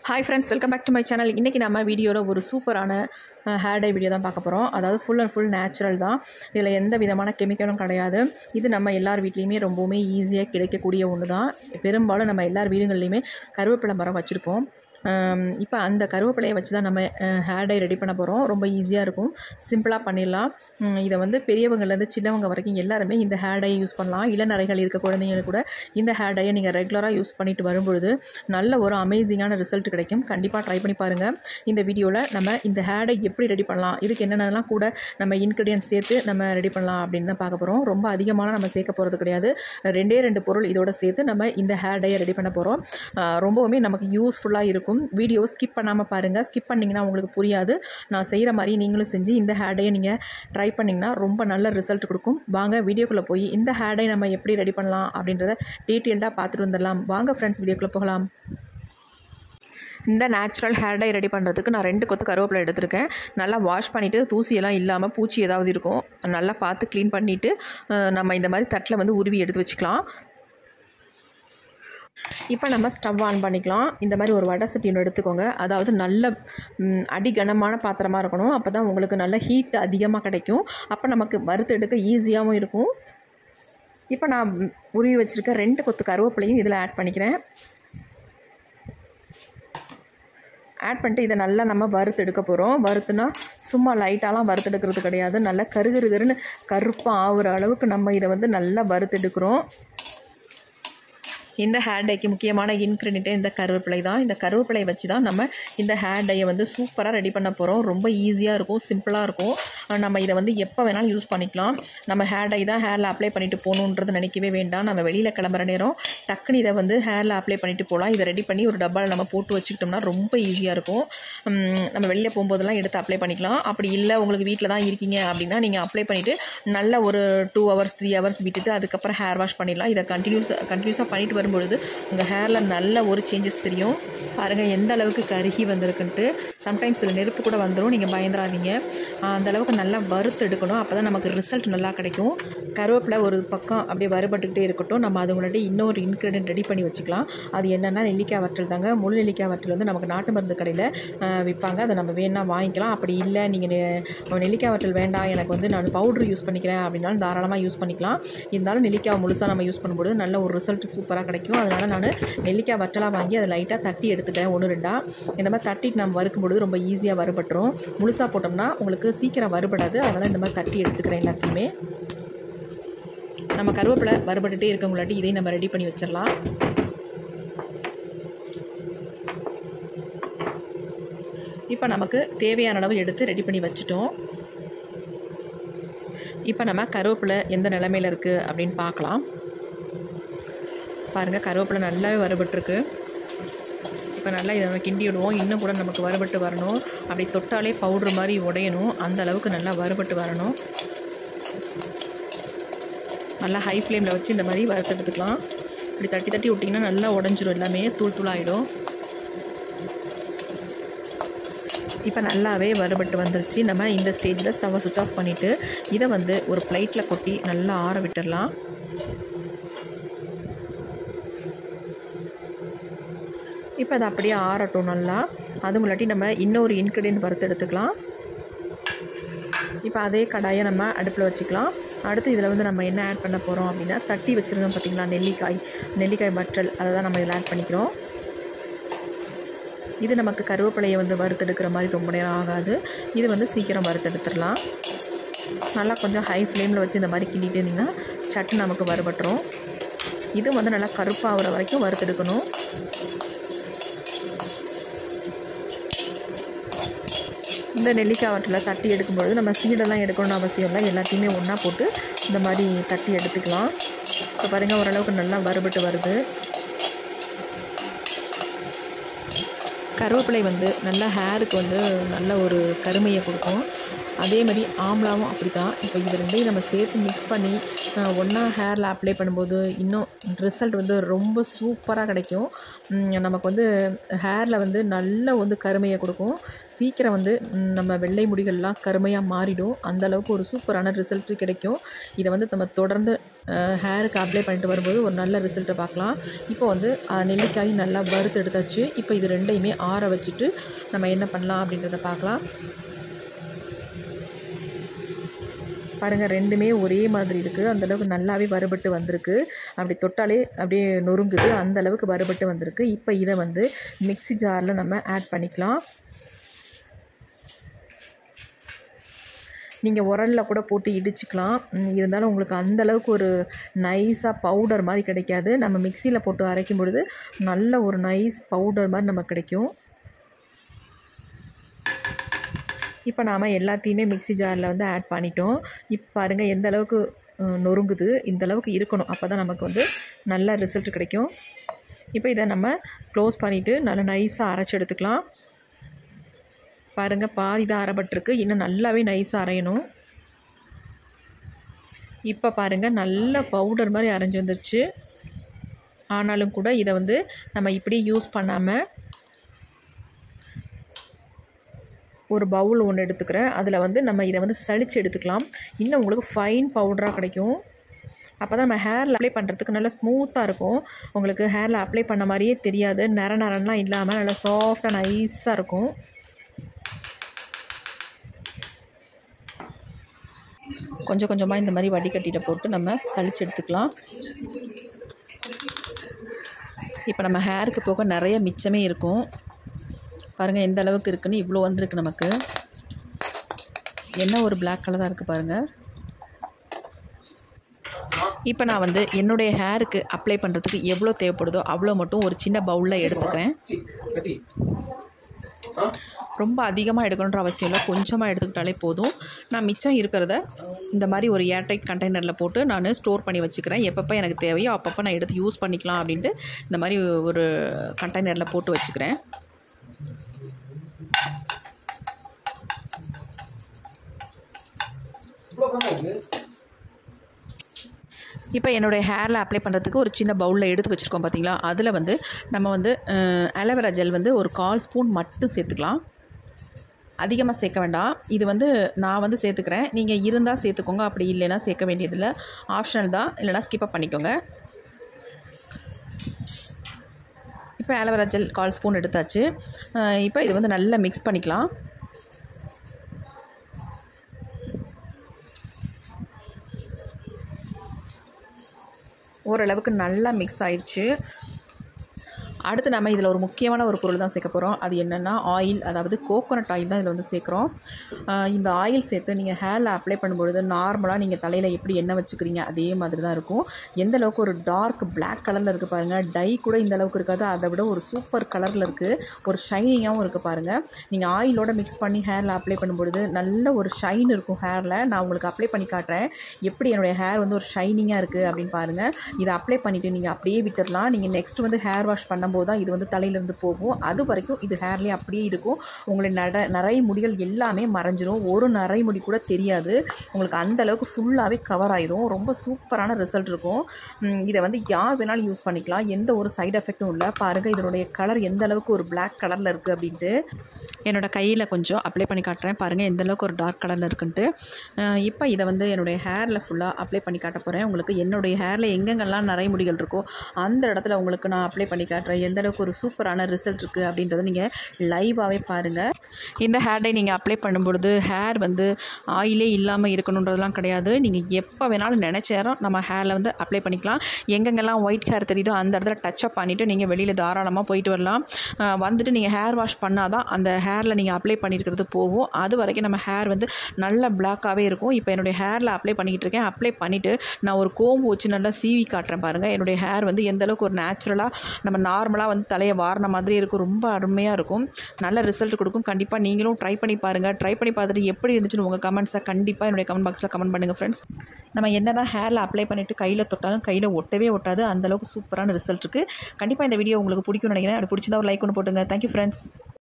hi friends welcome back to my channel இன்றைக்கி நம்ம வீடியோவில் ஒரு சூப்பரான ஹேர் டை வீடியோ தான் பார்க்க போகிறோம் அதாவது ஃபுல் அண்ட் ஃபுல் நேச்சுரல் தான் இதில் எந்த விதமான கெமிக்கலும் கிடையாது இது நம்ம எல்லார் வீட்லேயுமே ரொம்பவுமே ஈஸியாக கிடைக்கக்கூடிய ஒன்று தான் பெரும்பாலும் நம்ம எல்லார் வீடுகள்லையுமே கருவேப்பிலை மரம் வச்சுருப்போம் இப்போ அந்த கருவேப்பிலையை வச்சு தான் நம்ம ஹேர் டை ரெடி பண்ண போகிறோம் ரொம்ப ஈஸியாக இருக்கும் சிம்பிளாக பண்ணிடலாம் உம், இதை வந்து பெரியவங்கலேருந்து சின்னவங்க வரைக்கும் எல்லாருமே இந்த ஹேர் டை யூஸ் பண்ணலாம் இளநரைகள் இருக்க குழந்தைங்களுக்கு கூட இந்த ஹேர் டையை நீங்கள் ரெகுலராக யூஸ் பண்ணிட்டு வரும்பொழுது நல்ல ஒரு அமேசிங்கான ரிசல்ட் கிடைக்கும் கண்டிப்பாக ட்ரை பண்ணி பாருங்கள் இந்த வீடியோவில் நம்ம இந்த ஹேர் டை எப்படி ரெடி பண்ணலாம் இதுக்கு என்னென்னலாம் கூட நம்ம இன்க்ரீடியன்ட் சேர்த்து நம்ம ரெடி பண்ணலாம் அப்படின்னு தான் பார்க்க போகிறோம் ரொம்ப அதிகமான நம்ம சேர்க்க போகிறது கிடையாது ரெண்டே ரெண்டு பொருள் இதோட சேர்த்து நம்ம இந்த ஹேர் டையை ரெடி பண்ண போகிறோம் ரொம்பவுமே நமக்கு யூஸ்ஃபுல்லாக இருக்கும் வீடியோ ஸ்கிப் பண்ணாமல் பாருங்கள் ஸ்கிப் பண்ணிங்கன்னா உங்களுக்கு புரியாது நான் செய்கிற மாதிரி நீங்களும் செஞ்சு இந்த ஹேர் டையை நீங்கள் ட்ரை பண்ணிங்கன்னா ரொம்ப நல்ல ரிசல்ட் கொடுக்கும் வாங்க வீடியோக்குள்ளே போய் இந்த ஹேர் டை நம்ம எப்படி ரெடி பண்ணலாம் அப்படின்றத டீட்டெயில்டாக பார்த்துட்டு வந்துடலாம் வாங்க ஃப்ரெண்ட்ஸ் வீடியோக்குள்ளே போகலாம் இந்த நேச்சுரல் ஹேர் டை ரெடி பண்ணுறதுக்கு நான் ரெண்டு கொத்து கருவேப்பிலை எடுத்திருக்கேன் நல்லா வாஷ் பண்ணிவிட்டு தூசியெல்லாம் இல்லாமல் பூச்சி ஏதாவது இருக்கும் நல்லா பார்த்து க்ளீன் பண்ணிவிட்டு நம்ம இந்த மாதிரி தட்டில் வந்து உருவி எடுத்து வச்சுக்கலாம் இப்போ நம்ம ஸ்டவ் ஆன் பண்ணிக்கலாம் இந்த மாதிரி ஒரு வடை சட்டி ஒன்று எடுத்துக்கோங்க அதாவது நல்ல ம், அடி கனமான பாத்திரமாக இருக்கணும் அப்போ தான் உங்களுக்கு நல்ல ஹீட் அதிகமாக கிடைக்கும் அப்போ நமக்கு வறுத்து எடுக்க ஈஸியாகவும் இருக்கும் இப்போ நான் ம், உருவி வச்சுருக்க ரெண்டு கொத்து கருவேப்பிலையும் இதில் ஆட் பண்ணிக்கிறேன் ஆட் பண்ணிட்டு இதை நல்லா நம்ம வறுத்து எடுக்க போகிறோம் வறுத்துனா சும்மா லைட்டாலாம் வறுத்து எடுக்கிறது கிடையாது நல்லா கருகருகருன்னு கருப்பாக ஆகுற அளவுக்கு நம்ம இதை வந்து நல்லா வறுத்து எடுக்கிறோம் இந்த ஹேர் டைக்கு முக்கியமான இன்க்ரீடியண்ட்டே இந்த கருவேப்பிலை தான் இந்த கருவேப்பிலை வச்சு தான் நம்ம இந்த ஹேர் டையை வந்து சூப்பராக ரெடி பண்ண போகிறோம் ரொம்ப ஈஸியாக இருக்கும் சிம்பிளாக இருக்கும் அஹ் நம்ம இதை வந்து எப்போ வேணாலும் யூஸ் பண்ணிக்கலாம் நம்ம ஹேர் டை தான் ஹேரில் அப்ளை பண்ணிட்டு போகணுன்றது நினைக்கவே வேண்டாம் நம்ம வெளியில் கிளம்புற நேரம் டக்குன்னு இதை வந்து ஹேரில் அப்ளை பண்ணிட்டு போகலாம் இதை ரெடி பண்ணி ஒரு டப்பாவில் நம்ம போட்டு வச்சுக்கிட்டோம்னா ரொம்ப ஈஸியாக இருக்கும் உம், நம்ம வெளியில் போகும்போதெல்லாம் எடுத்து அப்ளை பண்ணிக்கலாம் அப்படி இல்லை உங்களுக்கு வீட்டில் தான் இருக்கீங்க அப்படின்னா நீங்கள் அப்ளை பண்ணிவிட்டு நல்ல ஒரு டூ ஹவர்ஸ் த்ரீ ஹவர்ஸ் விட்டுட்டு அதுக்கப்புறம் ஹேர் வாஷ் பண்ணிடலாம் இதை கண்டினியூஸ் கண்டினியூஸாக பண்ணிட்டு வரும்பொழுது உங்கள் ஹேரில் நல்ல ஒரு சேஞ்சஸ் தெரியும் பாருங்கள் எந்த அளவுக்கு கருகி வந்திருக்குன்ட்டு சம்டைம்ஸ் இதில் நெருப்பு கூட வந்துடும் நீங்கள் பயந்துடாதீங்க ஆஹ் அந்த அளவுக்கு நல்லா வறுத்து எடுக்கணும் அப்போ தான் நமக்கு ரிசல்ட் நல்லா கிடைக்கும் கருவேப்பிலை ஒரு பக்கம் அப்படியே வறுபட்டுக்கிட்டே இருக்கட்டும் நம்ம அது முன்னாடி இன்னொரு இன்க்ரீடியன்ட் ரெடி பண்ணி வச்சுக்கலாம் அது என்னென்னா நெல்லிக்காய் வற்றல் தாங்க முழு நெல்லிக்காய் வற்றல் வந்து நமக்கு நாட்டு மருந்து கடையில் விற்பாங்க அதை நம்ம வேணா வாங்கிக்கலாம் அப்படி இல்லை நீங்கள் நெல்லிக்காய் வற்றல் வேண்டாம் எனக்கு வந்து நான் பவுட்ரு யூஸ் பண்ணிக்கிறேன் அப்படின்னாலும் தாராளமாக யூஸ் பண்ணிக்கலாம் இருந்தாலும் நெல்லிக்காய் முழுசாக நம்ம யூஸ் பண்ணும்போது நல்ல ஒரு ரிசல்ட் சூப்பராக கிடைக்கும் அதனால் நான் நெல்லிக்காய் வற்றலாக வாங்கி அதை லைட்டாக தட்டி எடுத்துக்கிறேன் ஒன்று ரெண்டாக இந்த மாதிரி தட்டிட்டு நம்ம வறுக்கும் பொழுது ரொம்ப ஈஸியாக வறுபட்டுரும் முழுசாக போட்டோம்னா உங்களுக்கு சீக்கிரம் வறுபடாது அதனால் இந்த மாதிரி தட்டி எடுத்துக்கிறேன் எல்லாத்தையுமே நம்ம கருவேப்பிலை வறுபட்டுட்டே இருக்கவங்களாட்டி இதையும் நம்ம ரெடி பண்ணி வச்சிடலாம் இப்போ நமக்கு தேவையான அளவு எடுத்து ரெடி பண்ணி வச்சுட்டோம் இப்போ நம்ம கருவேப்பிலை எந்த நிலமையில் இருக்குது அப்படின்னு பார்க்கலாம் பாருங்கள் கருவேப்பிலை நல்லாவே வறுபட்டுருக்கு இப்போ நல்லா இதை நம்ம கிண்டி விடுவோம் இன்னும் கூட நமக்கு வறுபட்டு வரணும் அப்படி தொட்டாலே பவுட்ரு மாதிரி உடையணும் அந்த அளவுக்கு நல்லா வறுபட்டு வரணும் நல்லா ஹை ஃப்ளேமில் வச்சு இந்த மாதிரி வறுத்து எடுத்துக்கலாம் இப்படி தட்டி தட்டி விட்டிங்கன்னா நல்லா உடஞ்சிரும் எல்லாமே தூள் தூளாகிடும் இப்போ நல்லாவே வறுபட்டு வந்துருச்சு நம்ம இந்த ஸ்டேஜில் ஸ்டவ்வை சுவிச் ஆஃப் பண்ணிவிட்டு இதை வந்து ஒரு பிளேட்டில் கொட்டி நல்லா ஆற விட்டுடலாம் இப்போ அது அப்படியே ஆறட்டும் நல்லா அதுங்களாட்டி நம்ம இன்னொரு இன்க்ரீடியன்ட் வறுத்து எடுத்துக்கலாம் இப்போ அதே கடாயை நம்ம அடுப்பில் வச்சுக்கலாம் அடுத்து இதில் வந்து நம்ம என்ன ஆட் பண்ண போகிறோம் அப்படின்னா தட்டி வச்சுருந்தோம் பார்த்திங்களா நெல்லிக்காய் நெல்லிக்காய் வற்றல் அதை தான் நம்ம இதில் ஆட் பண்ணிக்கிறோம் இது நமக்கு கருவேப்பிலையை வந்து வறுத்தெடுக்கிற மாதிரி ரொம்ப நேரம் ஆகாது இது வந்து சீக்கிரம் வறுத்தெடுத்துடலாம் நல்லா கொஞ்சம் ஹை ஃப்ளேமில் வச்சு இந்த மாதிரி கிண்டிகிட்டே இருந்திங்கன்னா சட்டு நமக்கு வறுபட்டுரும் இது வந்து நல்லா கருப்பாகிற வரைக்கும் வறுத்தெடுக்கணும் இந்த நெல்லிக்காய் வட்டில் தட்டி எடுக்கும்பொழுது நம்ம சீடெல்லாம் எடுக்கணும்னு அவசியம் இல்லை எல்லாத்தையுமே ஒன்றா போட்டு இந்த மாதிரி தட்டி எடுத்துக்கலாம் இப்போ பாருங்கள் ஓரளவுக்கு நல்லா வறுபட்டு வருது கருவேப்பிலை வந்து நல்ல ஹேருக்கு வந்து நல்ல ஒரு கருமையை கொடுக்கும் அதே மாதிரி ஆம்லாவும் அப்படி தான் இப்போ இது ரெண்டையும் நம்ம சேர்த்து மிக்ஸ் பண்ணி ஒன்றா ஹேரில் அப்ளை பண்ணும்போது இன்னும் ரிசல்ட் வந்து ரொம்ப சூப்பராக கிடைக்கும் ம், நமக்கு வந்து ஹேரில் வந்து நல்ல வந்து கருமையை கொடுக்கும் சீக்கிரம் வந்து ம், நம்ம வெள்ளை முடிகள்லாம் கருமையாக மாறிடும் அந்த அளவுக்கு ஒரு சூப்பரான ரிசல்ட் கிடைக்கும் இதை வந்து நம்ம தொடர்ந்து ஹேருக்கு அப்ளை பண்ணிட்டு வரும்போது ஒரு நல்ல ரிசல்ட்டை பார்க்கலாம் இப்போ வந்து அஹ், நெல்லிக்காயும் நல்லா வறுத்து எடுத்தாச்சு இப்போ இது ரெண்டையுமே ஆற வச்சுட்டு நம்ம என்ன பண்ணலாம் அப்படின்றத பார்க்கலாம் பாருங்கள் ரெண்டுமே ஒரே மாதிரி இருக்குது அந்தளவுக்கு நல்லாவே வறுபட்டு வந்திருக்கு அப்படி தொட்டாலே அப்படியே நொறுங்குது அந்த அளவுக்கு வறுபட்டு வந்திருக்கு இப்போ இதை வந்து மிக்ஸி ஜாரில் நம்ம ஆட் பண்ணிக்கலாம் நீங்கள் உரலில் கூட போட்டு இடிச்சுக்கலாம் ம், இருந்தாலும் உங்களுக்கு அந்த அளவுக்கு ஒரு நைஸாக பவுடர் மாதிரி கிடைக்காது நம்ம மிக்சியில் போட்டு அரைக்கும் பொழுது நல்ல ஒரு நைஸ் பவுடர் மாதிரி நமக்கு கிடைக்கும் இப்போ நாம் எல்லாத்தையுமே மிக்ஸி ஜாரில் வந்து ஆட் பண்ணிட்டோம் இப்போ பாருங்கள் எந்த அளவுக்கு அஹ், நொறுங்குது இந்த அளவுக்கு இருக்கணும் அப்போ தான் நமக்கு வந்து நல்ல ரிசல்ட் கிடைக்கும் இப்போ இதை நம்ம க்ளோஸ் பண்ணிவிட்டு நல்லா நைஸாக அரைச்சி எடுத்துக்கலாம் பாருங்கள் பாதி தான் அரைப்பட்டிருக்கு இன்னும் நல்லாவே நைஸாக அரையணும் இப்போ பாருங்கள் நல்ல பவுடர் மாதிரி அரைஞ்சி வந்துருச்சு ஆனாலும் கூட இதை வந்து நம்ம இப்படி யூஸ் பண்ணாமல் ஒரு பவுல் ஒன்று எடுத்துக்கிறேன் அதில் வந்து நம்ம இதை வந்து சளிச்சு எடுத்துக்கலாம் இன்னும் உங்களுக்கு ஃபைன் பவுடராக கிடைக்கும் அப்போ தான் நம்ம ஹேரில் அப்ளை பண்ணுறதுக்கு நல்லா ஸ்மூத்தாக இருக்கும் உங்களுக்கு ஹேரில் அப்ளை பண்ண மாதிரியே தெரியாது நர நரன்லாம் இல்லாமல் நல்லா சாஃப்டாக நைஸாக இருக்கும் கொஞ்சம் கொஞ்சமாக இந்த மாதிரி வடிகட்டியில் போட்டு நம்ம சளிச்சு எடுத்துக்கலாம் இப்போ நம்ம ஹேருக்கு போக நிறைய மிச்சமே இருக்கும் பாருங்கள் எந்த அளவுக்கு இருக்குன்னு இவ்வளோ வந்திருக்கு நமக்கு என்ன ஒரு Black கலராக இருக்குது பாருங்கள் இப்போ நான் வந்து என்னுடைய ஹேருக்கு அப்ளை பண்ணுறதுக்கு எவ்வளோ தேவைப்படுதோ அவ்வளோ மட்டும் ஒரு சின்ன பவுலில் எடுத்துக்கிறேன் கட்டி ஆ ரொம்ப அதிகமாக எடுக்கணுன்ற அவசியம் இல்லை கொஞ்சமாக எடுத்துக்கிட்டாலே போதும் நான் மிச்சம் இருக்கிறத இந்த மாதிரி ஒரு ஏர்டைட் கண்டெய்னரில் போட்டு நான் ஸ்டோர் பண்ணி வச்சுக்கிறேன் எப்பப்போ எனக்கு தேவையோ அப்பப்போ நான் எடுத்து யூஸ் பண்ணிக்கலாம் அப்படின்ட்டு இந்த மாதிரி ஒரு கண்டெய்னரில் போட்டு வச்சுக்கிறேன் இவ்வளோ பணம் இருக்கு இப்போ என்னுடைய ஹேரில் அப்ளை பண்ணுறதுக்கு ஒரு சின்ன பவுலில் எடுத்து வச்சுருக்கோம் பார்த்தீங்களா அதில் வந்து நம்ம வந்து அலோவேரா ஜெல் வந்து ஒரு கால் ஸ்பூன் மட்டும் சேர்த்துக்கலாம் அதிகமாக சேர்க்க வேண்டாம் இது வந்து நான் வந்து சேர்த்துக்கிறேன் நீங்கள் இருந்தால் சேர்த்துக்கோங்க அப்படி இல்லைன்னா சேர்க்க வேண்டியதில்லை ஆப்ஷனல் தான் இல்லைனா ஸ்கிப்பப் பண்ணிக்கோங்க இப்போ அலோவேரா ஜெல் கால் ஸ்பூன் எடுத்தாச்சு அஹ் இப்போ இது வந்து நல்லா மிக்ஸ் பண்ணிக்கலாம் ஓரளவுக்கு நல்லா மிக்ஸ் ஆயிடுச்சு அடுத்து நம்ம இதில் ஒரு முக்கியமான ஒரு பொருள் தான் சேர்க்க போகிறோம் அது என்னென்னா ஆயில் அதாவது கோகோனட் ஆயில் தான் இதில் வந்து சேர்க்குறோம் ஆஹ் இந்த ஆயில் சேர்த்து நீங்கள் ஹேரில் அப்ளை பண்ணும்பொழுது நார்மலாக நீங்கள் தலையில் எப்படி எண்ணெய் வச்சுக்கிறீங்க அதே மாதிரி தான் இருக்கும் எந்த அளவுக்கு ஒரு டார்க் Black கலரில் இருக்குது பாருங்கள் டை கூட இந்த அளவுக்கு இருக்காது அதை விட ஒரு சூப்பர் கலரில் இருக்குது ஒரு ஷைனிங்காகவும் இருக்குது பாருங்கள் நீங்கள் ஆயிலோட மிக்ஸ் பண்ணி ஹேரில் அப்ளை பண்ணும்பொழுது நல்ல ஒரு ஷைன் இருக்கும் ஹேரில் நான் உங்களுக்கு அப்ளை பண்ணி காட்டுறேன் எப்படி என்னுடைய ஹேர் வந்து ஒரு ஷைனிங்காக இருக்குது அப்படின்னு பாருங்கள் இதை அப்ளை பண்ணிவிட்டு நீங்கள் அப்படியே விட்டுடலாம் நீங்கள் நெக்ஸ்ட் வந்து ஹேர் வாஷ் பண்ணும்போது தான் இது வந்து தலையிலேருந்து போகும் அது வரைக்கும் இது ஹேர்லேயே அப்படியே இருக்கும் உங்களுடைய நட நரை முடிகள் எல்லாமே மறைஞ்சிரும் ஒரு நரை முடி கூட தெரியாது உங்களுக்கு அந்த அளவுக்கு ஃபுல்லாகவே கவர் ஆயிரும் ரொம்ப சூப்பரான ரிசல்ட் இருக்கும் ம், இதை வந்து யார் வேணாலும் யூஸ் பண்ணிக்கலாம் எந்த ஒரு சைடு எஃபெக்ட்டும் இல்லை பாருங்கள் இதனுடைய கலர் எந்த அளவுக்கு ஒரு Black கலரில் இருக்குது அப்படின்ட்டு என்னோட கையில் கொஞ்சம் அப்ளை பண்ணி காட்டுறேன் பாருங்கள் எந்த அளவுக்கு ஒரு டார்க் கலரில் இருக்குன்ட்டு அஹ் இப்போ இதை வந்து என்னுடைய ஹேரில் ஃபுல்லாக அப்ளை பண்ணி காட்ட போகிறேன் உங்களுக்கு என்னுடைய ஹேரில் எங்கெங்கெல்லாம் நிறைய முடிகள் இருக்கோ அந்த இடத்துல உங்களுக்கு நான் அப்ளை பண்ணி காட்டுறேன் எந்த அளவுக்கு ஒரு சூப்பரான ரிசல்ட் இருக்குது அப்படின்றத நீங்கள் லைவாகவே பாருங்கள் இந்த ஹேர் டை நீங்கள் அப்ளை பண்ணும்பொழுது ஹேர் வந்து ஆயிலே இல்லாமல் இருக்கணுன்றதெல்லாம் கிடையாது நீங்கள் எப்போ வேணாலும் நினச்ச நேரம் நம்ம ஹேரில் வந்து அப்ளை பண்ணிக்கலாம் எங்கெங்கெல்லாம் ஒயிட் ஹேர் தெரியுதோ அந்த இடத்துல டச்சப் பண்ணிவிட்டு நீங்கள் வெளியில் தாராளமாக போயிட்டு வரலாம் அஹ் வந்துட்டு நீங்கள் ஹேர் வாஷ் பண்ணால் தான் அந்த ஹேரில் நீங்கள் அப்ளை பண்ணியிருக்கிறது போகும் அது வரைக்கும் நம்ம ஹேர் வந்து நல்ல பிளாக்காகவே இருக்கும் இப்போ என்னுடைய ஹேரில் அப்ளை பண்ணிக்கிட்டு இருக்கேன் அப்ளை பண்ணிவிட்டு நான் ஒரு கோம்பு வச்சு நல்லா சீவி காட்டுறேன் பாருங்கள் என்னுடைய ஹேர் வந்து எந்த அளவுக்கு ஒரு நேச்சுரலாக நம்ம நார்மலாக வந்து தலையை வாரின மாதிரி இருக்கும் ரொம்ப அருமையாக இருக்கும் நல்ல ரிசல்ட் கொடுக்கும் கண்டிப்பாக நீங்களும் ட்ரை பண்ணி பாருங்கள் ட்ரை பண்ணி பார்த்துட்டு எப்படி இருந்துச்சுன்னு உங்கள் கமெண்ட்ஸை கண்டிப்பாக என்னுடைய கமெண்ட் பாக்ஸில் கமெண்ட் பண்ணுங்கள் ஃப்ரெண்ட்ஸ் நம்ம என்ன தான் ஹேரில் அப்ளை பண்ணிவிட்டு கையில் தொட்டாலும் கையில் ஒட்டவே ஒட்டாது அந்தளவுக்கு சூப்பரான ரிசல்ட் இருக்குது கண்டிப்பாக இந்த வீடியோ உங்களுக்கு பிடிக்கும்னு நினைக்கிறேன் அப்படி பிடிச்சிருந்தா ஒரு லைக் ஒன்று போட்டுங்க தேங்க்யூ ஃப்ரெண்ட்ஸ்